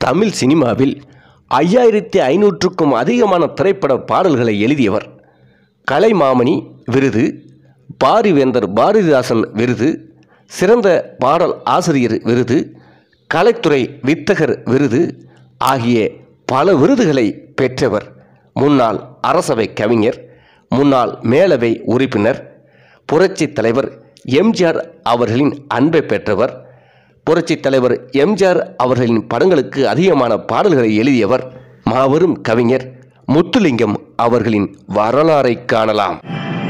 தமிழ் சினிமாவில் ஐயாயிரத்தி ஐநூற்றுக்கும் அதிகமான திரைப்பட பாடல்களை எழுதியவர் கலைமாமணி விருது பாரிவேந்தர் பாரதிதாசன் விருது சிறந்த பாடல் ஆசிரியர் விருது கலைத்துறை வித்தகர் விருது ஆகிய பல விருதுகளை பெற்றவர் முன்னாள் அரசவை கவிஞர் முன்னாள் மேலவை உறுப்பினர் புரட்சித் தலைவர் எம்ஜிஆர் அவர்களின் அன்பை பெற்றவர் புரட்சித் தலைவர் எம்ஜிஆர் அவர்களின் படங்களுக்கு அதிகமான பாடல்களை எழுதியவர் மாபெரும் கவிஞர் முத்துலிங்கம் அவர்களின் வரலாறை காணலாம்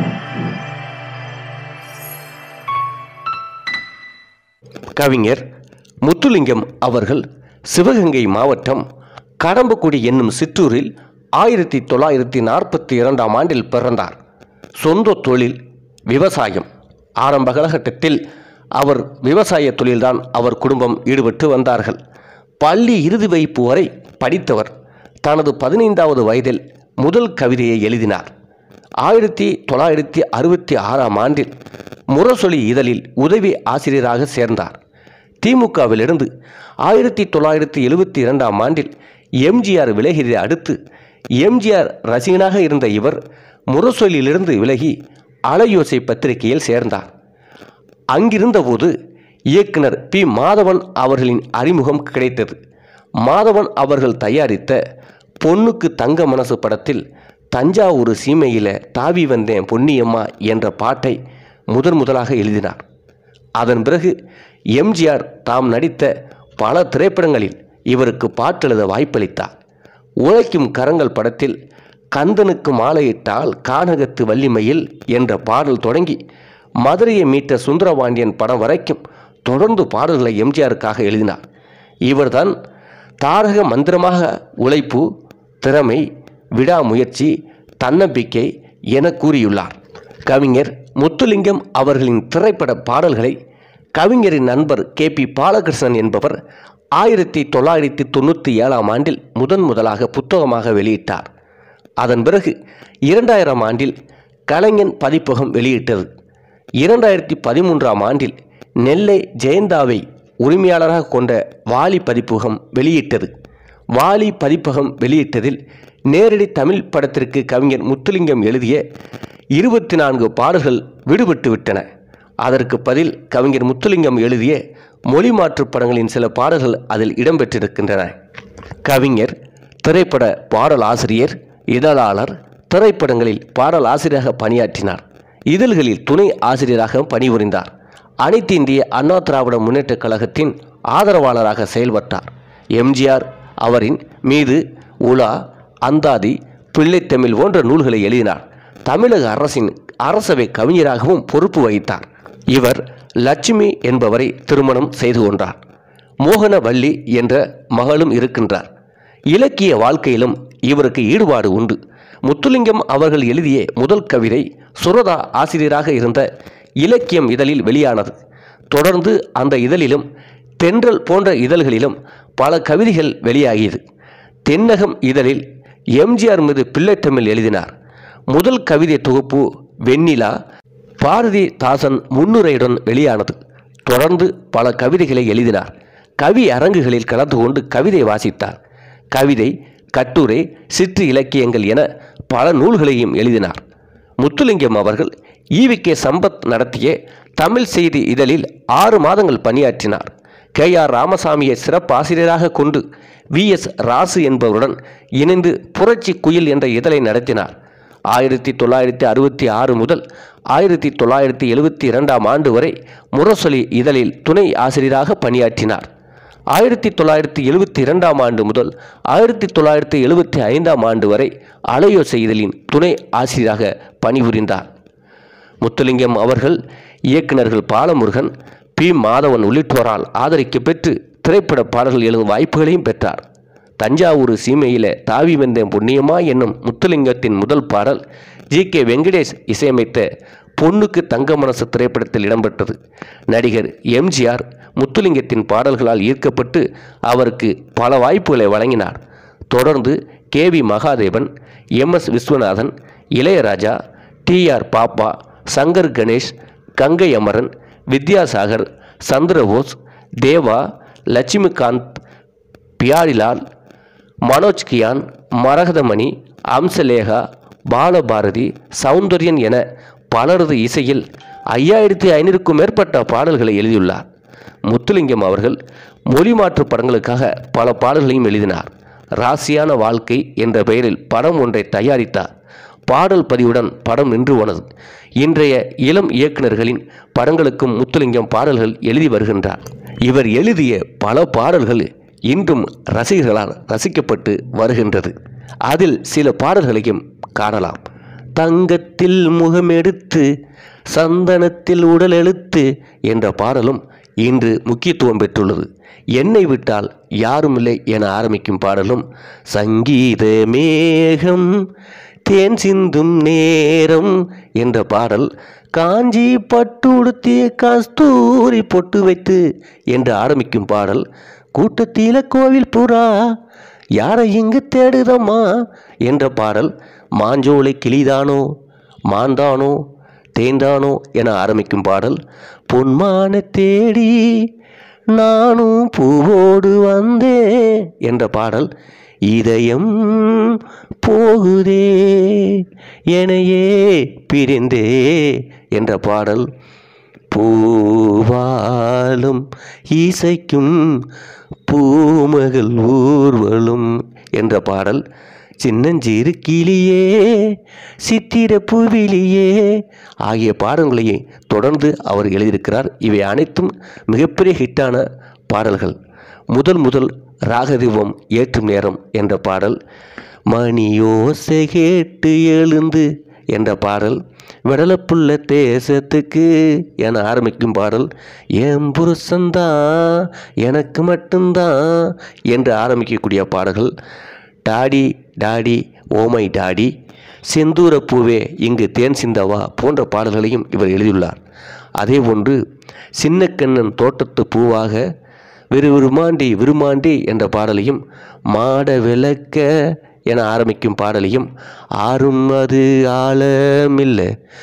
கவிஞர் முத்துலிங்கம் அவர்கள் சிவகங்கை மாவட்டம் கடம்பக்குடி என்னும் சிற்றூரில் ஆயிரத்தி தொள்ளாயிரத்தி நாற்பத்தி இரண்டாம் ஆண்டில் பிறந்தார் சொந்த தொழில் விவசாயம் ஆரம்ப காலகட்டத்தில் அவர் விவசாய தொழில்தான் அவர் குடும்பம் ஈடுபட்டு வந்தார்கள் பள்ளி இறுதி வைப்பு வரை படித்தவர் தனது பதினைந்தாவது வயதில் முதல் கவிதையை எழுதினார் ஆயிரத்தி தொள்ளாயிரத்தி அறுபத்தி ஆறாம் ஆண்டில் முரசொலி இதழில் உதவி ஆசிரியராக சேர்ந்தார் திமுகவிலிருந்து ஆயிரத்தி தொள்ளாயிரத்தி எழுபத்தி இரண்டாம் ஆண்டில் எம்ஜிஆர் விலகியதை அடுத்து எம்ஜிஆர் ரசிகனாக இருந்த இவர் முரசொலியிலிருந்து விலகி அலையோசை பத்திரிகையில் சேர்ந்தார் அங்கிருந்தபோது இயக்குனர் பி மாதவன் அவர்களின் அறிமுகம் கிடைத்தது மாதவன் அவர்கள் தயாரித்த பொண்ணுக்கு தங்க மனசு படத்தில் தஞ்சாவூர் சீமையில தாவி வந்தேன் பொன்னியம்மா என்ற பாட்டை முதன் முதலாக எழுதினார் அதன் பிறகு எம்ஜிஆர் தாம் நடித்த பல திரைப்படங்களில் இவருக்கு பாட்டெழுத வாய்ப்பளித்தார் உழைக்கும் கரங்கள் படத்தில் கந்தனுக்கு மாலையிட்டால் கானகத்து வள்ளிமையில் என்ற பாடல் தொடங்கி மதுரையை மீட்ட சுந்தரபாண்டியன் படம் வரைக்கும் தொடர்ந்து பாடல்களை எம்ஜிஆருக்காக எழுதினார் இவர்தான் தாரக மந்திரமாக உழைப்பு திறமை விடாமுயற்சி தன்னம்பிக்கை என கூறியுள்ளார் கவிஞர் முத்துலிங்கம் அவர்களின் திரைப்பட பாடல்களை கவிஞரின் நண்பர் கே பி பாலகிருஷ்ணன் என்பவர் ஆயிரத்தி தொள்ளாயிரத்தி தொண்ணூற்றி ஏழாம் ஆண்டில் முதன் முதலாக புத்தகமாக வெளியிட்டார் அதன் பிறகு இரண்டாயிரம் ஆண்டில் கலைஞன் பதிப்பகம் வெளியிட்டது இரண்டாயிரத்தி பதிமூன்றாம் ஆண்டில் நெல்லை ஜெயந்தாவை உரிமையாளராக கொண்ட வாலி பதிப்பகம் வெளியிட்டது வாலி பதிப்பகம் வெளியிட்டதில் நேரடி தமிழ் படத்திற்கு கவிஞர் முத்துலிங்கம் எழுதிய இருபத்தி நான்கு பாடல்கள் விடுபட்டு விட்டன அதற்கு பதில் கவிஞர் முத்துலிங்கம் எழுதிய மொழி மாற்று படங்களின் சில பாடல்கள் அதில் இடம்பெற்றிருக்கின்றன கவிஞர் திரைப்பட பாடல் ஆசிரியர் இதழாளர் திரைப்படங்களில் பாடல் ஆசிரியராக பணியாற்றினார் இதழ்களில் துணை ஆசிரியராக பணிபுரிந்தார் அனைத்து இந்திய அண்ணா திராவிட முன்னேற்றக் கழகத்தின் ஆதரவாளராக செயல்பட்டார் எம்ஜிஆர் அவரின் மீது உலா அந்தாதி பிள்ளைத்தமிழ் போன்ற நூல்களை எழுதினார் தமிழக அரசின் அரசவை கவிஞராகவும் பொறுப்பு வகித்தார் இவர் லட்சுமி என்பவரை திருமணம் செய்து கொண்டார் மோகனவள்ளி என்ற மகளும் இருக்கின்றார் இலக்கிய வாழ்க்கையிலும் இவருக்கு ஈடுபாடு உண்டு முத்துலிங்கம் அவர்கள் எழுதிய முதல் கவிதை சுரதா ஆசிரியராக இருந்த இலக்கியம் இதழில் வெளியானது தொடர்ந்து அந்த இதழிலும் தென்றல் போன்ற இதழ்களிலும் பல கவிதைகள் வெளியாகியது தென்னகம் இதழில் எம்ஜிஆர் மீது பிள்ளைத்தமிழ் எழுதினார் முதல் கவிதை தொகுப்பு வெண்ணிலா பாரதி தாசன் முன்னுரையுடன் வெளியானது தொடர்ந்து பல கவிதைகளை எழுதினார் கவி அரங்குகளில் கலந்து கொண்டு கவிதை வாசித்தார் கவிதை கட்டுரை சிற்று இலக்கியங்கள் என பல நூல்களையும் எழுதினார் முத்துலிங்கம் அவர்கள் ஈவி கே சம்பத் நடத்திய தமிழ் செய்தி இதழில் ஆறு மாதங்கள் பணியாற்றினார் கே ஆர் ராமசாமியை சிறப்பு ஆசிரியராக கொண்டு வி எஸ் ராசு என்பவருடன் இணைந்து புரட்சி குயில் என்ற இதழை நடத்தினார் ஆயிரத்தி தொள்ளாயிரத்தி அறுபத்தி ஆறு முதல் ஆயிரத்தி தொள்ளாயிரத்தி எழுபத்தி இரண்டாம் ஆண்டு வரை முரசொலி இதழில் துணை ஆசிரியராக பணியாற்றினார் ஆயிரத்தி தொள்ளாயிரத்தி எழுபத்தி இரண்டாம் ஆண்டு முதல் ஆயிரத்தி தொள்ளாயிரத்தி எழுபத்தி ஐந்தாம் ஆண்டு வரை அலையோசை இதழின் துணை ஆசிரியராக பணிபுரிந்தார் முத்துலிங்கம் அவர்கள் இயக்குநர்கள் பாலமுருகன் பி மாதவன் உள்ளிட்டோரால் ஆதரிக்கப்பெற்று திரைப்பட பாடல்கள் எழுதும் வாய்ப்புகளையும் பெற்றார் தஞ்சாவூர் சீமையில தாவி வந்தேன் புண்ணியமா என்னும் முத்துலிங்கத்தின் முதல் பாடல் ஜி கே வெங்கடேஷ் இசையமைத்த பொண்ணுக்கு தங்க மனசு திரைப்படத்தில் இடம்பெற்றது நடிகர் எம்ஜிஆர் முத்துலிங்கத்தின் பாடல்களால் ஈர்க்கப்பட்டு அவருக்கு பல வாய்ப்புகளை வழங்கினார் தொடர்ந்து K V Mahadevan M S Viswanathan Ilaiyaraaja T R Pappa Shankar Ganesh Ganga Amaran Vidyasagar Chandrabose தேவா லட்சுமிகாந்த் பியாரிலால் மனோஜ் கியான் மரகதமணி அம்சலேகா பாலபாரதி சௌந்தர்யன் என பலரது இசையில் ஐயாயிரத்தி ஐநூறுக்கும் மேற்பட்ட பாடல்களை எழுதியுள்ளார் முத்துலிங்கம் அவர்கள் மொழி மாற்று படங்களுக்காக பல பாடல்களையும் எழுதினார் ராசியான வாழ்க்கை என்ற பெயரில் படம் ஒன்றை தயாரித்தார் பாடல் பதிவுடன் படம் நின்று போனது இன்றைய இளம் இயக்குனர்களின் படங்களுக்கும் முத்துலிங்கம் பாடல்கள் எழுதி வருகின்றார் இவர் எழுதிய பல பாடல்கள் இன்றும் ரசிகர்களால் ரசிக்கப்பட்டு வருகின்றது அதில் சில பாடல்களையும் காணலாம் தங்கத்தில் முகமெடுத்து சந்தனத்தில் உடல் எழுத்து என்ற பாடலும் இன்று முக்கியத்துவம் பெற்றுள்ளது என்னை விட்டால் யாருமில்லை என ஆரம்பிக்கும் பாடலும் சங்கீத மேகம் தேன் சிந்தும் நேரம் என்ற பாடல் காஞ்சி பட்டு உடுத்திய கஸ்தூரி பொட்டு வைத்து என்று ஆரம்பிக்கும் பாடல் கூட்டத்தில கோவில் புறா யாரை இங்கு தேடுதம்மா என்ற பாடல் மாஞ்சோலை கிளிதானோ மாந்தானோ தேந்தானோ என ஆரம்பிக்கும் பாடல் பொன்மான தேடி நானும் பூவோடு வந்தேன் என்ற பாடல் இதயம் போகுதே எனையே பிரிந்தே என்ற பாடல் பூவாலும் இசைக்கும் பூமகள் ஊர்வலும் என்ற பாடல் சின்னஞ்சிறு கிளியே சித்திர புவிலியே ஆகிய பாடல்களையே தொடர்ந்து அவர் எழுதியிருக்கிறார் இவை அனைத்தும் மிகப்பெரிய ஹிட்டான பாடல்கள் முதல் முதல் ராகதீபம் ஏற்றும் நேரம் என்ற பாடல் மணியோசை கேட்டு எழுந்து என்ற பாடல் விடலப்புள்ள தேசத்துக்கு என ஆரம்பிக்கும் பாடல் என் புருஷன்தான் எனக்கு மட்டும்தான் என்று ஆரம்பிக்கக்கூடிய பாடல்கள் டாடி டாடி ஓமை டாடி செந்தூர பூவே இங்கு தேன் சிந்தவா போன்ற பாடல்களையும் இவர் எழுதியுள்ளார் அதே போன்று சின்னக்கண்ணன் தோட்டத்து பூவாக விரு விருமாண்டி விருமாண்டி என்ற பாடலையும் மாட விளக்க என ஆரம்பிக்கும் பாடலையும் ஆறும் அது ஆழமில்ல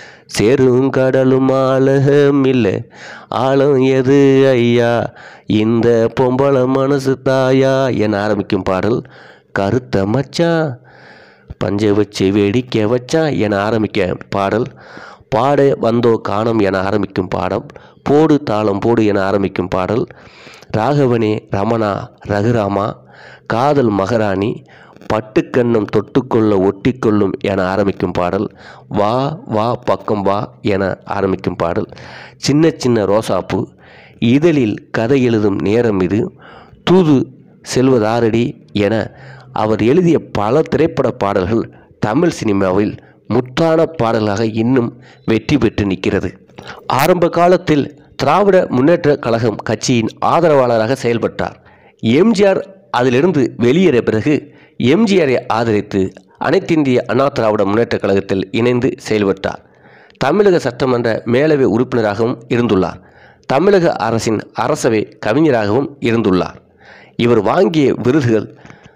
சேரும் கடலும் ஆழமில்ல ஆழம் எது ஐயா இந்த பொம்பளை மனசு தாயா என ஆரம்பிக்கும் பாடல் கருத்த மச்சான் பஞ்சை வச்சு வேடிக்கை வச்சான் என ஆரம்பிக்க பாடல் பாட வந்தோ காணம் என ஆரம்பிக்கும் பாடம் போடு தாளம் போடு என ஆரம்பிக்கும் பாடல் ராகவனே ரமணா ரகுராமா காதல் மகராணி பட்டுக்கண்ணம் தொட்டுக்கொள்ள ஒட்டிக்கொள்ளும் என ஆரம்பிக்கும் பாடல் வா வா பக்கம் வா என ஆரம்பிக்கும் பாடல் சின்ன சின்ன ரோசாப்பூ இதழில் கதை எழுதும் நேரம் இது தூது செல்வதாரடி என அவர் எழுதிய பல திரைப்பட பாடல்கள் தமிழ் சினிமாவில் முத்தான பாடலாக இன்னும் வெற்றி பெற்று நிற்கிறது ஆரம்ப காலத்தில் திராவிட முன்னேற்ற கழகம் கட்சியின் ஆதரவாளராக செயல்பட்டார் எம்ஜிஆர் அதிலிருந்து வெளியேறிய பிறகு எம்ஜிஆரை ஆதரித்து அனைத்திந்திய அண்ணா திராவிட முன்னேற்ற கழகத்தில் இணைந்து செயல்பட்டார் தமிழக சட்டமன்ற மேலவை உறுப்பினராகவும் இருந்துள்ளார் தமிழக அரசின் அரசவை கவிஞராகவும் இருந்துள்ளார் இவர் வாங்கிய விருதுகள்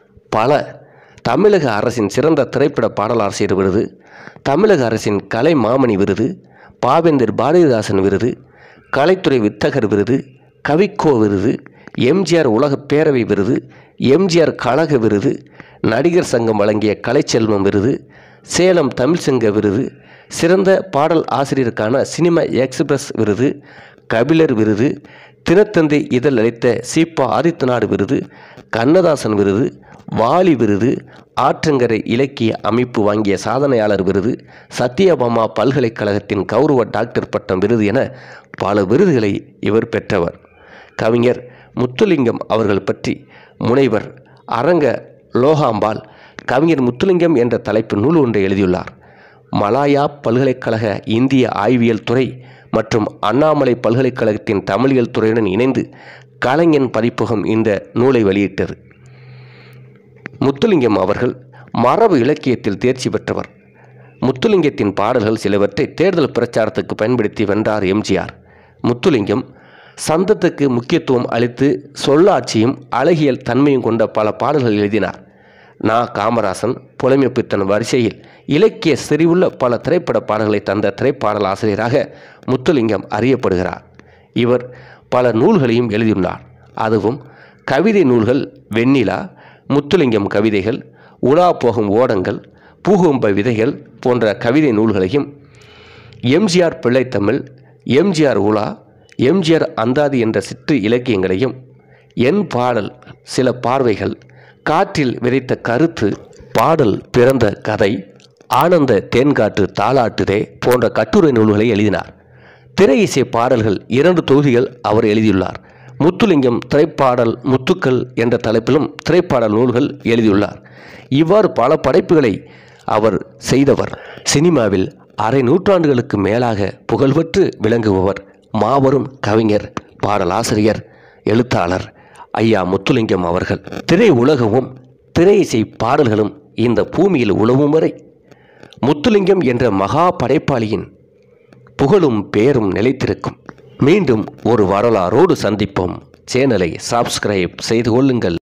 பல தமிழக அரசின் சிறந்த திரைப்பட பாடலாசிரியர் விருது தமிழக அரசின் கலை மாமணி விருது பாவேந்தர் பாரதிதாசன் விருது கலைத்துறை வித்தகர் விருது கவிக்கோ விருது எம்ஜிஆர் உலக பேரவை விருது எம்ஜிஆர் கழக விருது நடிகர் சங்கம் வழங்கிய கலைச்செல்வம் விருது சேலம் தமிழ்ச்சங்க விருது சிறந்த பாடல் ஆசிரியருக்கான சினிமா எக்ஸ்பிரஸ் விருது கபிலர் விருது தினத்தந்தை இதழ் அளித்த சீப்பா ஆதித்தநாடு விருது கண்ணதாசன் விருது வாலி விருது ஆற்றங்கரை இலக்கிய அமைப்பு வாங்கிய சாதனையாளர் விருது சத்யபாமா பல்கலைக்கழகத்தின் கௌரவ டாக்டர் பட்டம் விருது என பல விருதுகளை இவர் பெற்றவர் கவிஞர் முத்துலிங்கம் அவர்கள் பற்றி முனைவர் அரங்க லோகாம்பாள் கவிஞர் முத்துலிங்கம் என்ற தலைப்பு நூல் ஒன்றை எழுதியுள்ளார் மலாயா பல்கலைக்கழக இந்திய ஆய்வியல் துறை மற்றும் அண்ணாமலை பல்கலைக்கழகத்தின் தமிழியல் துறையுடன் இணைந்து கலைஞன் பதிப்பகம் இந்த நூலை வெளியிட்டது முத்துலிங்கம் அவர்கள் மரபு இலக்கியத்தில் தேர்ச்சி பெற்றவர் முத்துலிங்கத்தின் பாடல்கள் சிலவற்றை தேர்தல் பிரச்சாரத்துக்கு பயன்படுத்தி வென்றார் எம்ஜிஆர் முத்துலிங்கம் சந்தத்துக்கு முக்கியத்துவம் அளித்து சொல்லாட்சியும் அழகியல் தன்மையும் கொண்ட பல பாடல்கள் எழுதினார் நா காமராசன் புலமைப்பித்தன் வரிசையில் இலக்கிய செறிவுள்ள பல திரைப்பட பாடல்களை தந்த திரைப்பாடல் ஆசிரியராக முத்துலிங்கம் அறியப்படுகிறார் இவர் பல நூல்களையும் எழுதியுள்ளார் அதுவும் கவிதை நூல்கள் வெண்ணிலா முத்துலிங்கம் கவிதைகள் உலா போகும் ஓடங்கள் பூகும்ப விதைகள் போன்ற கவிதை நூல்களையும் எம்ஜிஆர் பிள்ளைத்தமிழ் எம்ஜிஆர் உலா எம்ஜிஆர் அந்தாதி என்ற சிற்று இலக்கியங்களையும் என் பாடல் சில பார்வைகள் காற்றில் விதைத்த கருத்து பாடல் பிறந்த கதை ஆனந்த தேன்காற்று தாளாட்டுதே போன்ற கட்டுரை நூல்களை எழுதினார் திரை இசை பாடல்கள் இரண்டு தொகுதிகள் அவர் எழுதியுள்ளார் முத்துலிங்கம் திரைப்பாடல் முத்துக்கள் என்ற தலைப்பிலும் திரைப்பாடல் நூல்கள் எழுதியுள்ளார் இவ்வாறு பல படைப்புகளை அவர் செய்தவர் சினிமாவில் அரை நூற்றாண்டுகளுக்கு மேலாக புகழ்பெற்று விளங்குபவர் மாபெரும் கவிஞர் பாடலாசிரியர் எழுத்தாளர் ஐயா முத்துலிங்கம் அவர்கள் திரை உலகமும் திரை இசை பாடல்களும் இந்த பூமியில் உழவும் வரை முத்துலிங்கம் என்ற மகா படைப்பாளியின் புகழும் பேரும் நிலைத்திருக்கும் மீண்டும் ஒரு வரலாறோடு சந்திப்போம் சேனலை சப்ஸ்கிரைப் செய்து கொள்ளுங்கள்